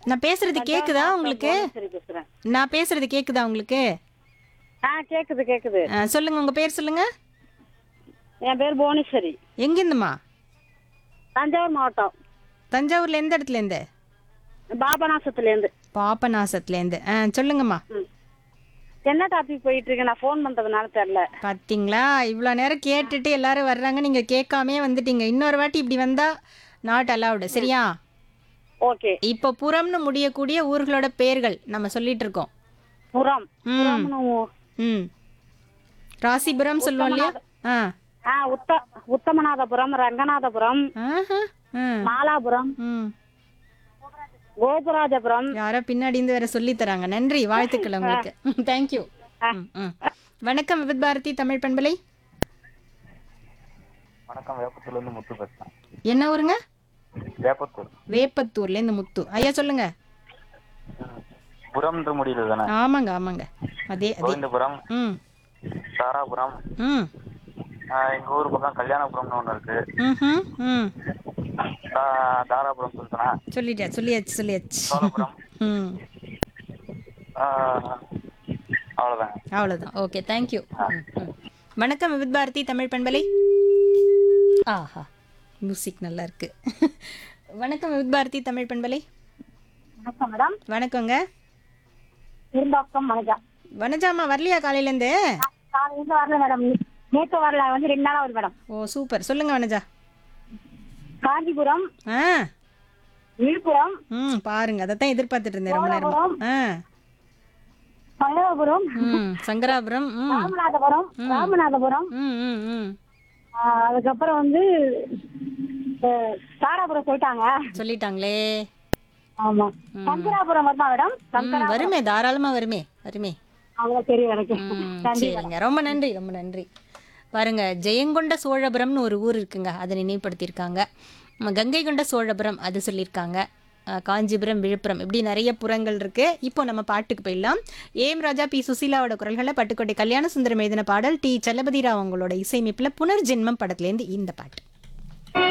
நான் பேசுறது கேக்குதா உங்களுக்கு சரி பேசுறேன் நான் பேசுறது கேக்குதா உங்களுக்கு ஆ கேக்குது கேக்குது ஆ, சொல்லுங்க உங்க பேர் சொல்லுங்க என் பேர் புவனேஸ்வரி எங்கிருந்துமா தஞ்சாவூர் மாவட்டம் தஞ்சாவூர்ல எந்த இடத்துல இருந்து பாபநாசத்துல இருந்து பாபநாசத்துல இருந்து ஆ சொல்லுங்கம்மா ம். என்ன டாபிக் போயிட்டு இருக்கு நான் ஃபோன் பண்றதுனால தெரியல பாத்தீங்களா இவ்வளோ நேரம் கேட்டுட்டு எல்லாரும் வர்றாங்க நீங்க கேட்காமே வந்துட்டீங்க இன்னொரு வாட்டி இப்படி வந்தா நாட் அலவுடு சரியா ஓகே இப்போ புறம்னு முடியக்கூடிய ஊர்களோட பேர்கள் நம்ம சொல்லிட்டு இருக்கோம் புறம் ம் புறம்னு ஊ- ம் ராசிபுரம் சொல்லுவோம் இல்லையா ஆ ஆ உத்த உத்தமநாதபுரம் ரங்கநாதபுரம் ஆஹா ம் மாலாபுரம் ம் கோபுராஜபுரம் யாரோ பின்னாடி இருந்து வேற சொல்லி தராங்க நன்றி வாழ்த்துக்கள் உங்களுக்கு தேங்க்யூ வணக்கம் விபத் பாரதி தமிழ் பண்பலை வணக்கம் வேப்பத்தூர்ல இருந்து முத்து பேசுறேன் என்ன ஊருங்க வேப்பத்தூர் வேப்பத்தூர்ல இருந்து முத்து ஐயா சொல்லுங்க புறம்ன்ற முடியல தானே ஆமாங்க ஆமாங்க அதே அதே கோவிந்தபுரம் ம் தாராபுரம் ம் ஆஹ் எங்க ஊர் பக்கம் கல்யாணபுரம்னு ஒண்ணு இருக்கு ம்ஹும், ம் தா- தாராபுரம் சொல்லிட்டேனா சொல்லிட்டேன் சொல்லியாச்சு சொல்லியாச்சு சோழபுரம் ம் ஆஹ் அவ்வளவுதாங்க அவ்வளோதான் ஓகே தேங்க்யூ வணக்கம் விபத் பாரதி தமிழ் பண்பலை ஆஹா மியூசிக் நல்லா இருக்கு வணக்கம் விபத் பாரதி தமிழ் பண்பலை வணக்கம் மேடம் வணக்கங்க இருந்தாக்கம் மனஜா வனஜாமா வரலையா காலையிலேருந்து காலையில வரல மேடம் நேற்று வரல வந்து ரெண்டு நாளா வருது மேடம் ஓ சூப்பர் சொல்லுங்க வனஜா காஞ்சிபுரம் ஆ விழுப்புரம் ம் பாருங்க அதை தான் எதிர்பார்த்துட்டு இருந்தேன் ரொம்ப நேரமா ஆ மயிலாபுரம் ம் சங்கராபுரம் ம் ராமநாதபுரம் ராமநாதபுரம் ம் ம் ம் ஆஹ் அதுக்கப்புறம் வந்து அஹ், தாராபுரம் சொல்லிட்டாங்க சொல்லிட்டாங்களே ஆமா சங்கராபுரம் வருமா மேடம் ம், வருமே தாராளமா வருமே வருமே அவ்வளவு தெரியும் எனக்கு ம், சரிங்க ரொம்ப நன்றி ரொம்ப நன்றி பாருங்க ஜெயங்கொண்ட சோழபுரம்னு ஒரு ஊர் இருக்குங்க அதை நினைவுபடுத்தியிருக்காங்க ம, கங்கை கொண்ட சோழபுரம் அது சொல்லியிருக்காங்க அஹ், காஞ்சிபுரம் விழுப்புரம் இப்படி நிறைய புறங்கள் இருக்கு இப்போ நம்ம பாட்டுக்கு போயிடலாம் ஏம் ராஜா பி சுசீலாவோட குரல்களை பட்டுக்கோட்டை கல்யாண சுந்தரம் எழுதின பாடல் டி சலபதி ராவ் அவங்களோட இசையமைப்பில் புனர்ஜென்மம் படத்துலேருந்து இந்த பாட்டு